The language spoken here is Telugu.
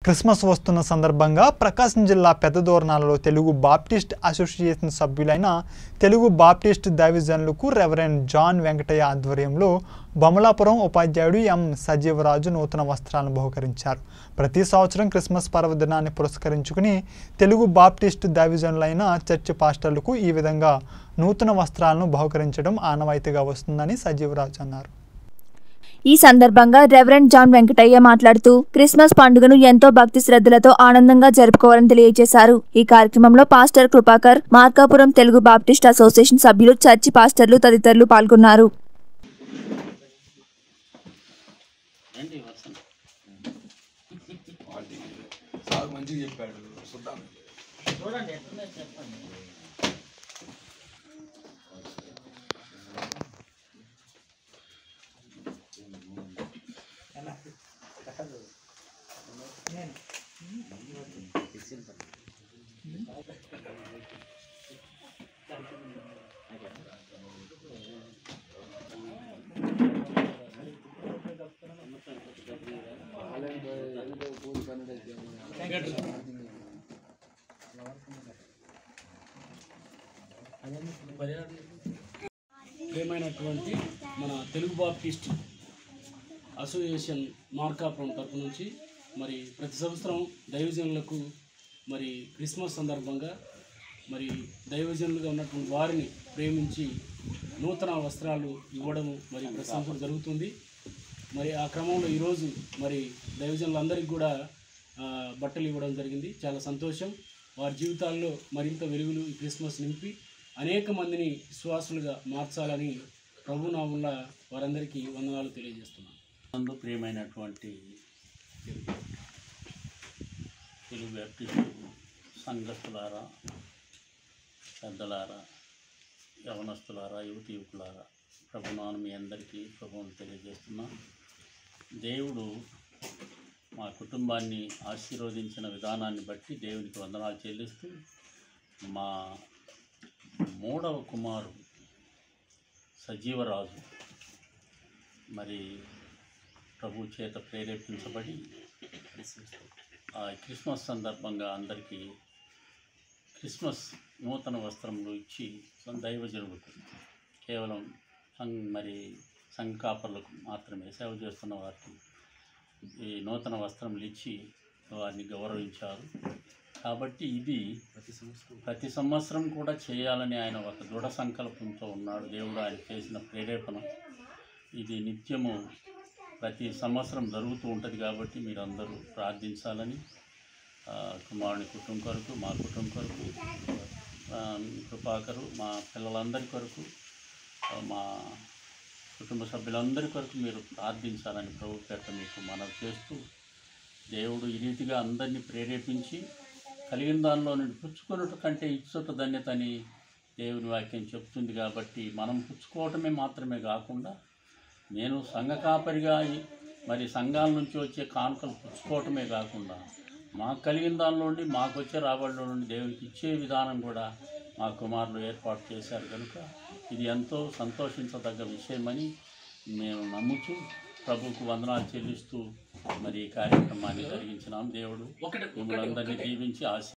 క్రిస్మస్ వస్తున్న సందర్భంగా ప్రకాశం జిల్లా పెద్దదోర్నాలలో తెలుగు బాప్టిస్ట్ అసోసియేషన్ సభ్యులైన తెలుగు బాప్టిస్ట్ దైవజనులకు రెవరెండ్ జాన్ వెంకటయ్య ఆధ్వర్యంలో బొమలాపురం ఉపాధ్యాయుడు ఎం సజీవరాజు నూతన వస్త్రాలను బహుకరించారు ప్రతి సంవత్సరం క్రిస్మస్ పర్వదినాన్ని పురస్కరించుకుని తెలుగు బాప్టిస్ట్ దైవజనులైన చర్చి పాస్టర్లకు ఈ విధంగా నూతన వస్త్రాలను బహుకరించడం ఆనవాయితీగా వస్తుందని సజీవరాజు అన్నారు ఈ సందర్భంగా రెవరెండ్ జాన్ వెంకటయ్య మాట్లాడుతూ క్రిస్మస్ పండుగను ఎంతో భక్తి శ్రద్ధలతో ఆనందంగా జరుపుకోవాలని తెలియజేశారు ఈ కార్యక్రమంలో pastor Krupakar Markapuram Telugu baptist association సభ్యులు చర్చి పాస్టర్లు తదితరులు పాల్గొన్నారు రండి వరుసన సార్ మంచిగా చెప్పాడు చూద్దాం చూడండి ఎట్లున్నాయి చెప్పండి ప్రియమైనటువంటి మన తెలుగు బాప్టిస్ట్ అసోసియేషన్ మార్కాపురం తరపు నుంచి మరి ప్రతి సంవత్సరం దైవజనులకు మరి క్రిస్మస్ సందర్భంగా మరి దైవజనులుగా ఉన్నటువంటి వారిని ప్రేమించి నూతన వస్త్రాలు ఇవ్వడము మరి ప్రతి సంవత్సరం జరుగుతుంది మరి ఆ క్రమంలో ఈరోజు మరి దైవజనులందరికీ కూడా ఆ, బట్టలు ఇవ్వడం జరిగింది చాలా సంతోషం వారి జీవితాల్లో మరింత వెలుగులు ఈ క్రిస్మస్ నింపి అనేక మందిని విశ్వాసులుగా మార్చాలని ప్రభునామంలో వారందరికీ వందనాలు తెలియజేస్తున్నాను నందు ప్రియమైనటువంటి తెలుగు బ్యాప్టిస్టు సంఘస్థులారా పెద్దలారా యవనస్తులారా యువతి యువకులారా ప్రభునాను మీ అందరికీ ప్రభువును తెలియజేస్తున్నాం దేవుడు మా కుటుంబాన్ని ఆశీర్వదించిన విధానాన్ని బట్టి దేవునికి వందనాలు చెల్లిస్తూ మా మూడవ కుమారు సజీవరాజు మరి ప్రభు చేత ప్రేరేపించబడి ఆ క్రిస్మస్ సందర్భంగా అందరికీ క్రిస్మస్ నూతన వస్త్రములు ఇచ్చి దైవజనులకు కేవలం సంఘ మరి సంఘకాపర్లకు మాత్రమే సేవ చేస్తున్న వారికి ఈ నూతన వస్త్రములు ఇచ్చి వారిని గౌరవించారు కాబట్టి ఇది ప్రతి సంవత్సరం కూడా చేయాలని ఆయన ఒక దృఢ సంకల్పంతో ఉన్నాడు దేవుడు ఆయన చేసిన ప్రేరేపణ ఇది నిత్యము ప్రతి సంవత్సరం జరుగుతూ ఉంటుంది కాబట్టి మీరందరూ ప్రార్థించాలని ఆ, కుమారుని కుటుంబం కొరకు మా కుటుంబం కొరకు ఆ, కృపాకరు మా పిల్లలందరి కొరకు ఆ, మా కుటుంబ సభ్యులందరి కొరకు మీరు ప్రార్థించాలని ప్రభు పేట మీకు మనవి చేస్తూ దేవుడు ఈ రీతిగా అందరినీ ప్రేరేపించి కలిగిన దానిలో నుండి పుచ్చుకొనుట కంటే ఇచ్చుట ధన్యత అని దేవుని వాక్యం చెప్తుంది కాబట్టి మనం పుచ్చుకోవటమే మాత్రమే కాకుండా నేను సంఘ కాపరిగా ఈ- మరి సంఘాల నుంచి వచ్చే కానుకలు పుచ్చుకోవటమే కాకుండా మాకు కలిగిన దానిలో నుండి మాకు వచ్చే రాబడిలో నుండి దేవునికి ఇచ్చే విధానం కూడా మా కుమారులు ఏర్పాటు చేశారు కనుక ఇది ఎంతో సంతోషించదగ్గ విషయమని మేము నమ్ముతూ ప్రభువుకు వందనాలు చెల్లిస్తూ మరి ఈ కార్యక్రమాన్ని జరిగించినాం దేవుడు మిమ్మల్ని అందరినీ దీవించి ఆశ